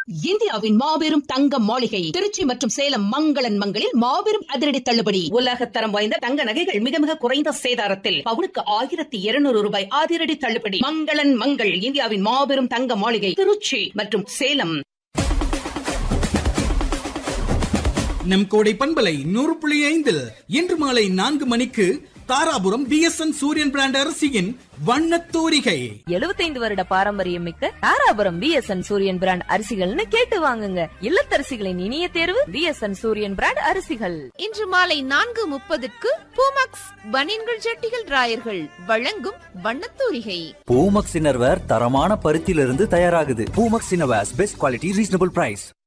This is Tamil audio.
இந்தியாவின் மாபெரும் தங்க மாளிகை திருச்சி மற்றும் சேலம் மங்களன் மங்களில் மாபெரும் அதிரடி தள்ளுபடி உலக தரம் வாய்ந்த தங்க நகைகள் மிக மிக குறைந்த சேதாரத்தில் பவுனுக்கு ஆயிரத்தி இருநூறு ரூபாய் அதிரடி தள்ளுபடி மங்களன் மங்கள் இந்தியாவின் மாபெரும் தங்க மாளிகை திருச்சி மற்றும் சேலம் நம் கோடை பண்பலை நூறு புள்ளி ஐந்தில் இன்று மாலை நான்கு மணிக்கு தாராபுரம் பிஎஸ்என் சூரியன் பிராண்ட் அரசியின் வண்ணத் தூரிகை எழுபத்தைந்து வருட பாரம்பரியம் மிக்க தாராபுரம் பிஎஸ்என் சூரியன் பிராண்ட் அரிசிகள்னு கேட்டு வாங்குங்க இல்லத்தரசிகளின் இனிய தேர்வு பிஎஸ்என் சூரியன் பிராண்ட் அரிசிகள் இன்று மாலை நான்கு முப்பதுக்கு பூமக்ஸ் பனியன்கள் ஜட்டிகள் ராயர்கள் வழங்கும் வண்ணத்தூரிகை பூமக்ஸ் இன்னர்வேர் தரமான பருத்தியிலிருந்து தயாராகுது Poomex innerwears best quality reasonable price